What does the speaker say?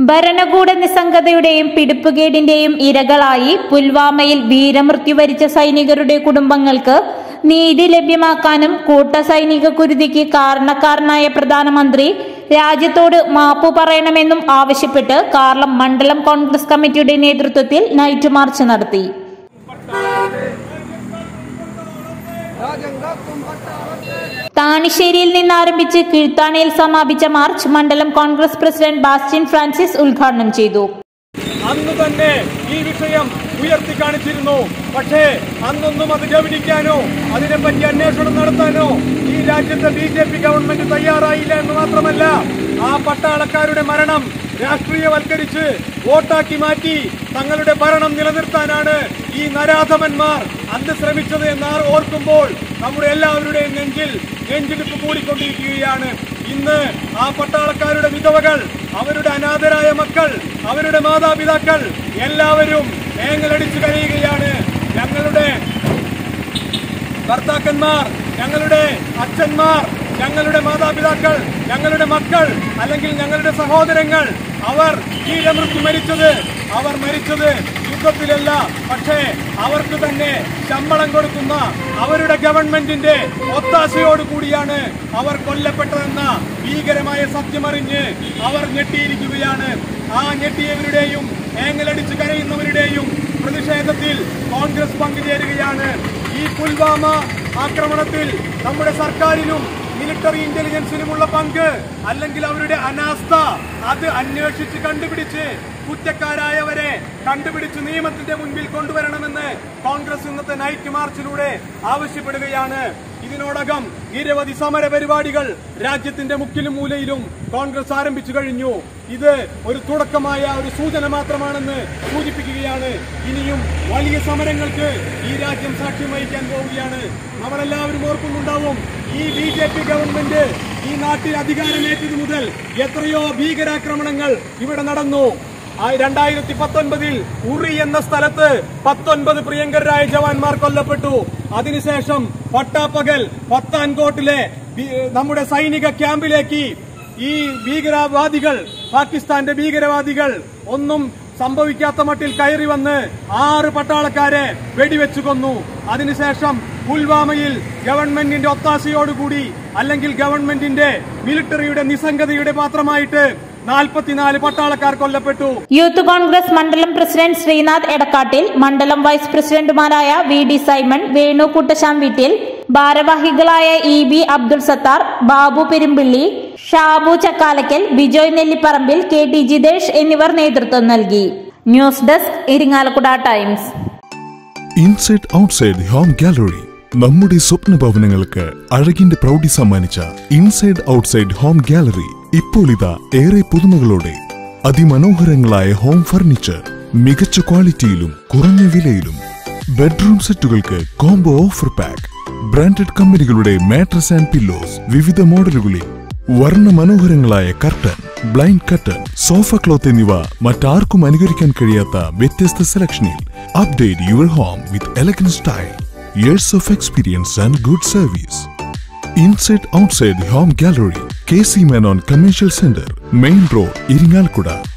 ഭരണകൂട നിസ്സംഗതയുടെയും പിടിപ്പുകേടിന്റെയും ഇരകളായി പുൽവാമയിൽ വീരമൃത്യു വരിച്ച സൈനികരുടെ കുടുംബങ്ങൾക്ക് നീതി ലഭ്യമാക്കാനും കൂട്ട സൈനിക കുരുതിക്ക് കാരണക്കാരനായ പ്രധാനമന്ത്രി രാജ്യത്തോട് മാപ്പു പറയണമെന്നും ആവശ്യപ്പെട്ട് കാർളം മണ്ഡലം കോൺഗ്രസ് കമ്മിറ്റിയുടെ നേതൃത്വത്തിൽ നൈറ്റ് മാർച്ച് നടത്തി താണിശ്ശേരിയിൽ നിന്ന് ആരംഭിച്ച് കീഴ്ത്താണിയിൽ സമാപിച്ച മാർച്ച് മണ്ഡലം കോൺഗ്രസ് പ്രസിഡന്റ് ബാസ്റ്റ്യൻ ഫ്രാൻസിസ് ഉദ്ഘാടനം ചെയ്തു അന്ന് തന്നെ ഈ വിഷയം ഉയർത്തി കാണിച്ചിരുന്നു പക്ഷേ അന്നൊന്നും അത് ഗവനിക്കാനോ അതിനെപ്പറ്റി അന്വേഷണം നടത്താനോ ഈ രാജ്യത്തെ ബി ജെ പി ഗവൺമെന്റ് തയ്യാറായില്ല എന്ന് മാത്രമല്ല ആ പട്ടാളക്കാരുടെ മരണം രാഷ്ട്രീയവൽക്കരിച്ച് വോട്ടാക്കി മാറ്റി തങ്ങളുടെ ഭരണം നിലനിർത്താനാണ് ഈ നരാധമന്മാർ അന്ന് ശ്രമിച്ചത് എന്ന് ഓർക്കുമ്പോൾ നമ്മുടെ എല്ലാവരുടെയും നെഞ്ചിൽ നെഞ്ചിടിപ്പ് കൂടിക്കൊണ്ടിരിക്കുകയാണ് ഇന്ന് ആ പട്ടാളക്കാരുടെ വിധവകൾ അവരുടെ അനാഥരായ മക്കൾ അവരുടെ മാതാപിതാക്കൾ എല്ലാവരും ഏങ്ങലടിച്ചു കരയുകയാണ് ഞങ്ങളുടെ ഭർത്താക്കന്മാർ ഞങ്ങളുടെ അച്ഛന്മാർ ഞങ്ങളുടെ മാതാപിതാക്കൾ ഞങ്ങളുടെ മക്കൾ അല്ലെങ്കിൽ ഞങ്ങളുടെ സഹോദരങ്ങൾ അവർ വീരമൃത്യു മരിച്ചത് അവർ മരിച്ചത് യുദ്ധത്തിലല്ല പക്ഷേ അവർക്ക് തന്നെ ശമ്പളം കൊടുക്കുന്ന അവരുടെ ഗവൺമെന്റിന്റെ ഒത്താശയോടുകൂടിയാണ് അവർ കൊല്ലപ്പെട്ടതെന്ന ഭീകരമായ സത്യമറിഞ്ഞ് അവർ ഞെട്ടിയിരിക്കുകയാണ് ആ ഞെട്ടിയവരുടെയും ഏങ്ങലടിച്ച് കരയുന്നവരുടെയും പ്രതിഷേധത്തിൽ കോൺഗ്രസ് പങ്കുചേരുകയാണ് ഈ പുൽവാമ ആക്രമണത്തിൽ നമ്മുടെ സർക്കാരിനും മിലിറ്ററി ഇന്റലിജൻസിനുമുള്ള പങ്ക് അല്ലെങ്കിൽ അവരുടെ അനാസ്ഥ അത് അന്വേഷിച്ച് കണ്ടുപിടിച്ച് കുറ്റക്കാരായവരെ കണ്ടുപിടിച്ച് നിയമത്തിന്റെ മുൻപിൽ കൊണ്ടുവരണമെന്ന് കോൺഗ്രസ് ഇന്നത്തെ നൈറ്റ് മാർച്ചിലൂടെ ആവശ്യപ്പെടുകയാണ് ഇതിനോടകം നിരവധി സമര പരിപാടികൾ രാജ്യത്തിന്റെ മുക്കിലും മൂലയിലും കോൺഗ്രസ് ആരംഭിച്ചു കഴിഞ്ഞു ഇത് ഒരു തുടക്കമായ ഒരു സൂചന മാത്രമാണെന്ന് സൂചിപ്പിക്കുകയാണ് ഇനിയും വലിയ സമരങ്ങൾക്ക് ഈ രാജ്യം സാക്ഷ്യം വഹിക്കാൻ പോവുകയാണ് നമ്മളെല്ലാവരും ഓർക്കുന്നുണ്ടാവും ഈ ബി ജെ പി ഗവൺമെന്റ് ഈ നാട്ടിൽ അധികാരമേറ്റത് മുതൽ എത്രയോ ഭീകരാക്രമണങ്ങൾ ഇവിടെ നടന്നു രണ്ടായിരത്തി പത്തൊൻപതിൽ ഉറി എന്ന സ്ഥലത്ത് പത്തൊൻപത് പ്രിയങ്കരായ ജവാന്മാർ കൊല്ലപ്പെട്ടു അതിനുശേഷം പട്ടാപ്പകൽ പത്താൻകോട്ടിലെ ബി- നമ്മുടെ സൈനിക ക്യാമ്പിലേക്ക് ഈ ഭീകരവാദികൾ പാകിസ്ഥാന്റെ ഭീകരവാദികൾ ഒന്നും സംഭവിക്കാത്ത മട്ടിൽ കയറി വന്ന് ആറ് പട്ടാളക്കാരെ വെടിവെച്ചു കൊന്നു അതിനുശേഷം പുൽവാമയിൽ ഗവൺമെന്റിന്റെ ഒത്താശയോടുകൂടി അല്ലെങ്കിൽ ഗവൺമെന്റിന്റെ മിലിറ്ററിയുടെ നിസ്സംഗതയുടെ പാത്രമായിട്ട് നാൽപ്പത്തിനാല് പട്ടാളക്കാർ കൊല്ലപ്പെട്ടു യൂത്ത് കോൺഗ്രസ് മണ്ഡലം പ്രസിഡന്റ് ശ്രീനാഥ് എടക്കാട്ടിൽ മണ്ഡലം വൈസ് പ്രസിഡന്റുമാരായ വി ഡി സൈമൺ വേണു കുട്ടശാം വീട്ടിൽ ഭാരവാഹികളായ E B Abdul Sathar Babu Perumpilly Shabu Chakkalakkal Bijoy Nellipparambil K T Jithesh എന്നിവർ നേതൃത്വം നൽകി news desk Irinjalakuda times inside outside home gallery നമ്മുടെ സ്വപ്ന ഭവനങ്ങൾക്ക് അഴകിന്റെ പ്രൗഢി സമ്മാനിച്ച ഇൻസൈഡ് ഔട്ട്സൈഡ് ഹോം ഗാലറി ഇപ്പോൾ ഇതാ ഏറെ പുതുമകളോടെ അതിമനോഹരങ്ങളായ ഹോം ഫർണിച്ചർ മികച്ച ക്വാളിറ്റിയിലും കുറഞ്ഞ വിലയിലും ബെഡ്റൂം സെറ്റുകൾക്ക് കോംബോ ഓഫർ പാക്ക് ബ്രാൻഡഡ് കമ്പനികളുടെ മാട്രസ് ആൻഡ് പില്ലോസ് വിവിധ മോഡലുകളിൽ വർണ്ണ മനോഹരങ്ങളായ curtain blind curtain sofa cloth എന്നിവ മറ്റാർക്കും അനുകരിക്കാൻ കഴിയാത്ത വ്യത്യസ്ത സെലക്ഷനിൽ update your home with elegant style years of experience and good service inside outside home gallery K C Menon commercial centre main road Irinjalakuda